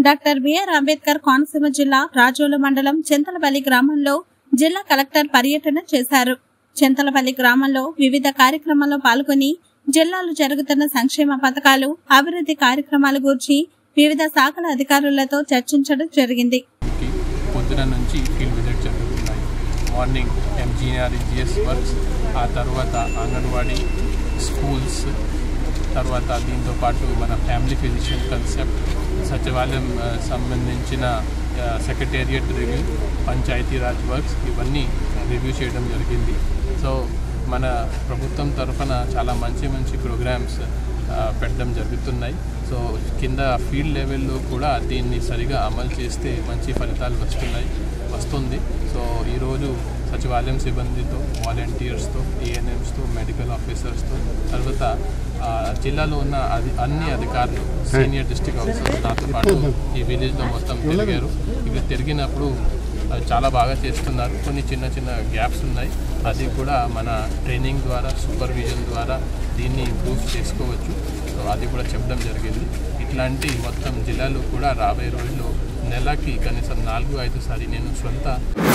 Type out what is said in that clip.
doctor BR Ambedkar Konaseema జిల్లా రాజోలు మండలం చింతలపల్లి గ్రామంలో జిల్లా కలెక్టర్ పర్యటన చేశారు చింతలపల్లి గ్రామంలో వివిధ కార్యక్రమాల్లో పాల్గొని జిల్లాలో జరుగుతున్న సంక్షేమ పథకాలు అభివృద్ధి కార్యక్రమాల గురించి వివిధ శాఖల అధికారులతో చర్చించడం జరిగింది కి పొద్దున నుంచి ఫీల్డ్ విజిట్ జరుగుతున్నాయి మార్నింగ్ ఎంజీఆర్జిఎస్ వర్క్స్ ఆ తర్వాత అంగన్వాడీ స్కూల్స్ తర్వాత దీంతో పాటు మన ఫ్యామిలీ ఫిజిషియన్ కన్సెప్ట్ సచివాలయం ఆ, సంబంధించిన సెక్రటేరియట్ రివ్యూ పంచాయతీరాజ్ వర్క్స్ ఇవన్నీ రివ్యూ చేయడం జరిగింది సో మన ప్రభుత్వం తరఫున చాలా మంచి మంచి ప్రోగ్రామ్స్ పెట్టడం జరుగుతున్నాయి సో కింద ఫీల్డ్ లెవెల్లో కూడా దీన్ని సరిగా అమలు చేస్తే మంచి ఫలితాలు వస్తున్నాయి వస్తుంది సో ఈరోజు సచివాలయం సిబ్బందితో వాలంటీర్స్తో ఏఎన్ఎంస్తో మెడికల్ ఆఫీసర్స్తో తర్వాత ఆ, జిల్లాలో ఉన్న అది అన్ని అధికారులు సీనియర్ డిస్ట్రిక్ట్ ఆఫీసర్స్ నాతో పాటు ఈ విలేజ్లో మొత్తం తిరిగారు ఇక్కడ తిరిగినప్పుడు ఆ, చాలా బాగా చేస్తున్నారు కొన్ని చిన్న చిన్న గ్యాప్స్ ఉన్నాయి అది కూడా మన ట్రైనింగ్ ద్వారా సూపర్విజన్ ద్వారా దీన్ని ఇంప్రూవ్ చేసుకోవచ్చు సో అది కూడా చెప్పడం జరిగింది ఇట్లాంటి మొత్తం జిల్లాలో కూడా రాబోయే రోజుల్లో నెలకి కనీసం నాలుగు ఐదు సారి నేను సొంత